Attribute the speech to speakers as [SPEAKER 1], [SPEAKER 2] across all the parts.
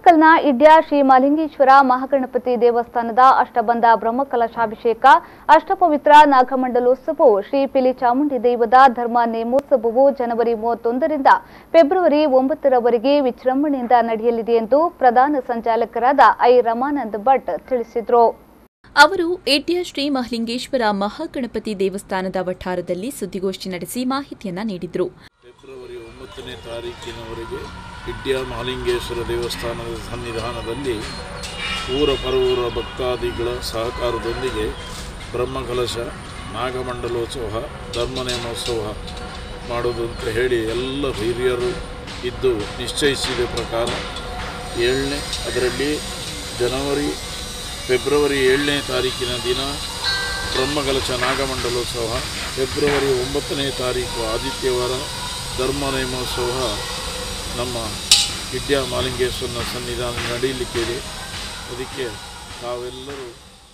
[SPEAKER 1] ಸುರತ್ಕಲ್ನ ಇಡ್ಯಾ ಶ್ರೀ ಮಲಿಂಗೇಶ್ವರ ಮಹಾಗಣಪತಿ ದೇವಸ್ಥಾನದ ಅಷ್ಟಬಂಧ ಬ್ರಹ್ಮಕಲಶಾಭಿಷೇಕ ಅಷ್ಟಪವಿತ್ರ ನಾಗಮಂಡಲೋತ್ಸವವು ಶ್ರೀ ಪಿಲಿ ಚಾಮುಂಡಿ ದೈವದ ಧರ್ಮ ನೇಮೋತ್ಸವವು ಜನವರಿ ಮೂವತ್ತೊಂದರಿಂದ ಫೆಬ್ರವರಿ ಒಂಬತ್ತರವರೆಗೆ ವಿಜೃಂಭಣೆಯಿಂದ ನಡೆಯಲಿದೆ ಎಂದು ಪ್ರಧಾನ ಸಂಚಾಲಕರಾದ ಐ ರಮಾನಂದ್ ಭಟ್ ತಿಳಿಸಿದರು
[SPEAKER 2] ಅವರು ಎಡ್ಯ ಶ್ರೀ ಮಹಲಿಂಗೇಶ್ವರ ಮಹಾಗಣಪತಿ ದೇವಸ್ಥಾನದ ವಠಾರದಲ್ಲಿ ಸುದ್ದಿಗೋಷ್ಠಿ ನಡೆಸಿ ಮಾಹಿತಿಯನ್ನ ನೀಡಿದರು
[SPEAKER 3] ಫೆಬ್ರವರಿ ಒಂಬತ್ತನೇ ತಾರೀಕಿನವರೆಗೆ ಇಡ್ಯ ಮಹಾಲಿಂಗೇಶ್ವರ ದೇವಸ್ಥಾನದ ಸನ್ನಿಧಾನದಲ್ಲಿ ಊರ ಪರವೂರ ಭಕ್ತಾದಿಗಳ ಸಹಕಾರದೊಂದಿಗೆ ಬ್ರಹ್ಮಕಲಶ ನಾಗಮಂಡಲೋತ್ಸವ ಧರ್ಮನೇಮೋತ್ಸವ ಮಾಡೋದು ಅಂತ ಹೇಳಿ ಎಲ್ಲ ಹಿರಿಯರು ಇದ್ದು ನಿಶ್ಚಯಿಸಿದ ಪ್ರಕಾರ ಏಳನೇ ಅದರಲ್ಲಿ ಜನವರಿ ಫೆಬ್ರವರಿ ಏಳನೇ ತಾರೀಕಿನ ದಿನ ಬ್ರಹ್ಮಕಲಶ ನಾಗಮಂಡಲೋತ್ಸವ ಫೆಬ್ರವರಿ ಒಂಬತ್ತನೇ ತಾರೀಕು ಆದಿತ್ಯವಾರ ಧರ್ಮ ನೇಮೋತ್ಸವ ನಮ್ಮ ವಿದ್ಯಾ ಮಾಲಿಂಗೇಶ್ವರನ ಸನ್ನಿಧಾನ ನಡೆಯಲಿಕ್ಕಿದೆ ಅದಕ್ಕೆ ತಾವೆಲ್ಲರೂ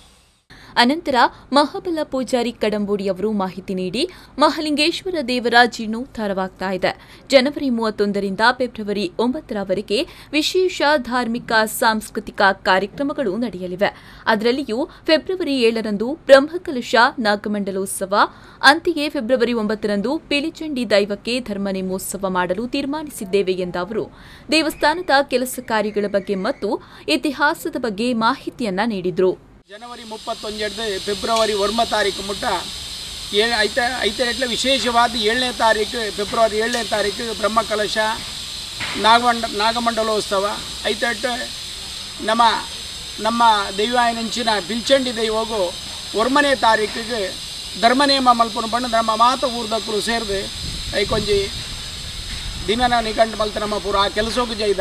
[SPEAKER 2] ಅನಂತರ ಮಹಾಬಲ ಪೂಜಾರಿ ಕಡಂಬೂಡಿ ಅವರು ಮಾಹಿತಿ ನೀಡಿ ಮಹಾಲಿಂಗೇಶ್ವರ ದೇವರ ಜೀರ್ಣೋದ್ಧಾರವಾಗ್ತಾ ಇದೆ ಜನವರಿ ಮೂವತ್ತೊಂದರಿಂದ ಫೆಬ್ರವರಿ ಒಂಬತ್ತರವರೆಗೆ ವಿಶೇಷ ಧಾರ್ಮಿಕ ಸಾಂಸ್ಕೃತಿಕ ಕಾರ್ಯಕ್ರಮಗಳು ನಡೆಯಲಿವೆ ಅದರಲ್ಲಿಯೂ ಫೆಬ್ರವರಿ ಏಳರಂದು ಬ್ರಹ್ಮಕಲಶ ನಾಗಮಂಡಲೋತ್ಸವ ಅಂತೆಯೇ ಫೆಬ್ರವರಿ ಒಂಬತ್ತರಂದು ಪಿಲಿಚಂಡಿ ದೈವಕ್ಕೆ ಧರ್ಮನೇಮೋತ್ಸವ ಮಾಡಲು ತೀರ್ಮಾನಿಸಿದ್ದೇವೆ ಎಂದ ಅವರು ದೇವಸ್ಥಾನದ ಕೆಲಸ ಕಾರ್ಯಗಳ ಬಗ್ಗೆ ಮತ್ತು ಇತಿಹಾಸದ ಬಗ್ಗೆ ಮಾಹಿತಿಯನ್ನ ನೀಡಿದರು
[SPEAKER 4] ಜನವರಿ ಮುಪ್ಪತ್ತೊಂದು ಫೆಬ್ರವರಿ ಒಂಬ ತಾರೀಕು ಮುಟ್ಟ ಏಳು ಐತ ಐತರೆಟ್ಲ ವಿಶೇಷವಾದ ಏಳನೇ ತಾರೀಕು ಫೆಬ್ರವರಿ ಏಳನೇ ತಾರೀಕು ಬ್ರಹ್ಮಕಲಶ ನಾಗಮಂಡ ನಾಗಮಂಡಲೋತ್ಸವ ಐತಟ್ಟು ನಮ್ಮ ನಮ್ಮ ದೈವಾಯನಂಚಿನ ಬಿಲ್ಚಂಡಿ ದೈವಗೂ ಒರ್ಮನೇ ತಾರೀಕಿಗೆ ಧರ್ಮನೇಮ ಮಲ್ಪನ ಬಣ್ಣ ನಮ್ಮ ಮಾತ ಊರ್ದಕ್ಕರು ಸೇರಿದು ಐಕೊಂಜಿ ದಿನನ ನಿಕಂಡು ಮಲ್ತ ನಮ್ಮ ಪೂರ ಆ ಕೆಲಸಕ್ಕೆ ಜೈದ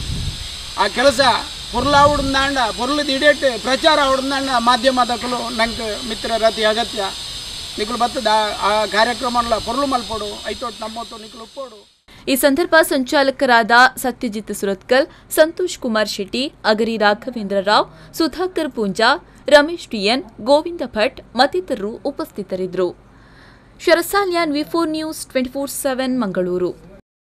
[SPEAKER 4] ಆ ಕೆಲಸ ಪೊರ್ಲ ಉಡ್ದಾಂಡ ಪೊರ್ಲದ ಇಡೇಟ್ ಪ್ರಚಾರ ಉಡ್ದಾಂಡ ಮಾಧ್ಯಮದಕ್ಕಲು ನಂಗೆ ಮಿತ್ರರ ಅತಿ ಅಗತ್ಯ ನಿಕ್ಲು ಬತ್ತದ ಆ ಕಾರ್ಯಕ್ರಮ ಪೊರ್ಲು ಮಲ್ಪೋಡು ಐತೋಟ್ ನಮ್ಮೊತ್ತು ನಿಕ್ಲು ಉಪ್ಪೋಡು
[SPEAKER 2] ಈ ಸಂದರ್ಭ ಸಂಚಾಲಕರಾದ ಸತ್ಯಜಿತ್ ಸುರತ್ಕಲ್ ಸಂತೋಷ್ ಕುಮಾರ್ ಶೆಟ್ಟಿ ಅಗರಿ ರಾಘವೇಂದ್ರ ರಾವ್ ಸುಧಾಕರ್ ಪೂಂಜಾ ರಮೇಶ್ ಟಿಎನ್ ಗೋವಿಂದ ಭಟ್ ಮತ್ತಿತರರು ಉಪಸ್ಥಿತರಿದ್ದರು ಶರಸಾಲ್ಯಾನ್ V four news twenty four seven Mangaluru